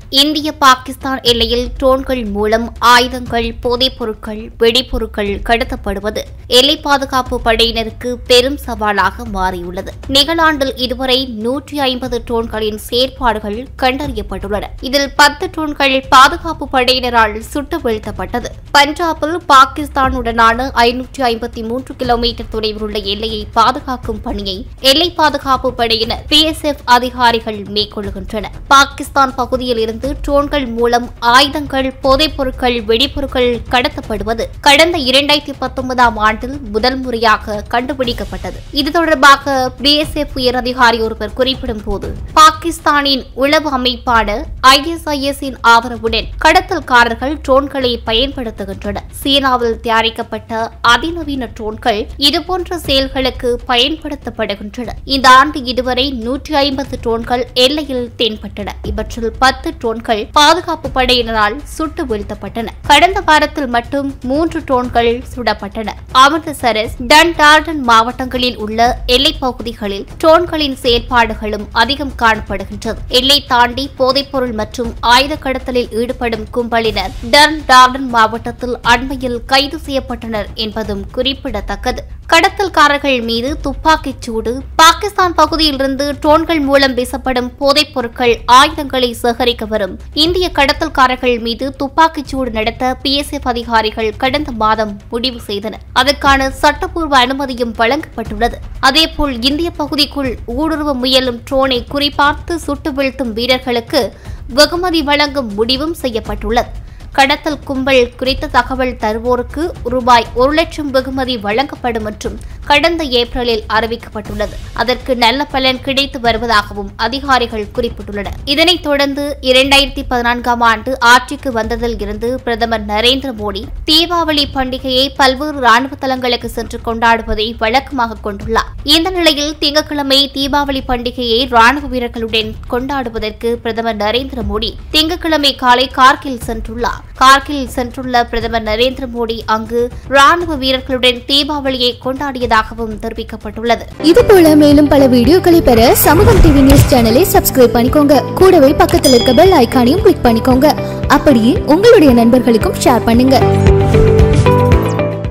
இந்திய பாகிஸ்தான் எல்லையில் ட்ரோன்கள் மூலம் ஆயுதங்கள் போதைப் பொருட்கள் வெடிபொருட்கள் கடத்தப்படுவது எல்லை பாதுகாப்பு படையினருக்கு பெரும் சவாலாக மாறியுள்ளது நிகழாண்டில் இதுவரை நூற்றி ஐம்பது ட்ரோன்களின் செயற்பாடுகள் கண்டறியப்பட்டுள்ளன இதில் பத்து ட்ரோன்கள் பாதுகாப்பு படையினரால் சுட்டு வீழ்த்தப்பட்டது பஞ்சாபில் பாகிஸ்தானுடனான ஐநூற்றி ஐம்பத்தி மூன்று கிலோமீட்டர் தொலைவில் உள்ள எல்லையை பாதுகாக்கும் பணியை எல்லை பாதுகாப்பு படையினர் பிஎஸ்எஃப் அதிகாரிகள் மேற்கொள்கின்றனர் பாகிஸ்தான் பகுதியில் இருந்து ட்ரோன்கள் மூலம் ஆயுதங்கள் போதைப் பொருட்கள் வெடிபொருட்கள் கடத்தப்படுவது கடந்த இரண்டாயிரத்தி பத்தொன்பதாம் ஆண்டில் முதல் முறையாக கண்டுபிடிக்கப்பட்டது இது தொடர்பாக பிஎஸ்எஃப் உயர் அதிகாரி ஒருவர் குறிப்பிடும் போது பாகிஸ்தானின் உளவு அமைப்பான ஐஎஸ்ஐஎஸ் இன் ஆதரவுடன் கடத்தல்காரர்கள் ட்ரோன்களை பயன்படுத்துகின்றனர் சீனாவில் தயாரிக்கப்பட்ட அதிநவீன ட்ரோன்கள் இதுபோன்ற செயல்களுக்கு பயன்படுத்தப்படுகின்றன இந்த ஆண்டு இதுவரை நூற்றி ஐம்பது ட்ரோன்கள் எல்லையில் தென்பட்டன இவற்றில் பத்து ட்ரோன்கள் பாதுகாப்பு படையினரால் சுட்டு வீழ்த்தப்பட்டன கடந்த வாரத்தில் மட்டும் மூன்று ட்ரோன்கள் சுடப்பட்டன அமிர்தசரஸ் டன் டார்டன் மாவட்டங்களில் உள்ள எல்லைப் பகுதிகளில் ட்ரோன்களின் செயல்பாடுகளும் அதிகம் காணப்படுகின்றது எல்லை தாண்டி போதைப்பொருள் மற்றும் ஆயுத கடத்தலில் ஈடுபடும் கும்பலினர் டன் டார்டன் மாவட்டத்தில் அண்மையில் கைது செய்யப்பட்டனர் என்பதும் குறிப்பிடத்தக்கது கடத்தல்காரர்கள் மீது துப்பாக்கிச் சூடு பாகிஸ்தான் பகுதியிலிருந்து ட்ரோன்கள் மூலம் வீசப்படும் போதைப் பொருட்கள் ஆயுதங்களை சேகரிக்க வரும் இந்திய கடத்தல்காரர்கள் மீது துப்பாக்கிச் சூடு நடத்த பிஎஸ்எஃப் அதிகாரிகள் கடந்த மாதம் முடிவு செய்தனர் அதற்கான சட்டப்பூர்வ அனுமதியும் வழங்கப்பட்டுள்ளது அதேபோல் இந்திய பகுதிக்குள் ஊடுருவ முயலும் ட்ரோனை குறிபார்த்து சுட்டு வீழ்த்தும் வீரர்களுக்கு வெகுமதி வழங்கும் முடிவும் செய்யப்பட்டுள்ளது கடத்தல் கும்பல் குறித்த தகவல் தருவோருக்கு ரூபாய் ஒரு லட்சம் வெகுமதி வழங்கப்படும் என்றும் கடந்த ஏப்ரலில் அறிவிக்கப்பட்டுள்ளது அதற்கு நல்ல பலன் கிடைத்து வருவதாகவும் அதிகாரிகள் குறிப்பிட்டுள்ளனர் இதனைத் தொடர்ந்து இரண்டாயிரத்தி பதினான்காம் ஆண்டு ஆட்சிக்கு வந்ததில் இருந்து பிரதமர் நரேந்திர மோடி தீபாவளி பண்டிகையை பல்வேறு ராணுவ தளங்களுக்கு சென்று கொண்டாடுவதை வழக்கமாக கொண்டுள்ளார் இந்த நிலையில் திங்கட்கிழமை தீபாவளி பண்டிகையை ராணுவ வீரர்களுடன் கொண்டாடுவதற்கு பிரதமர் நரேந்திர மோடி திங்கட்கிழமை காலை கார்கில் சென்றுள்ளார் கார்கில் சென்றுள்ள பிரதமர் நரேந்திர மோடி அங்கு ராணுவ வீரர்களுடன் தீபாவளியை கொண்டாடியதாகவும் தெரிவிக்கப்பட்டுள்ளது இது போல மேலும் பல வீடியோக்களை பெற சமூகம் டிவி நியூஸ் சேனலை சப்ஸ்கிரைப் பண்ணிக்கோங்க கூடவே பக்கத்தில் இருக்க பெல் ஐகானையும் கிளிக் பண்ணிக்கோங்க அப்படியே உங்களுடைய நண்பர்களுக்கும் ஷேர் பண்ணுங்க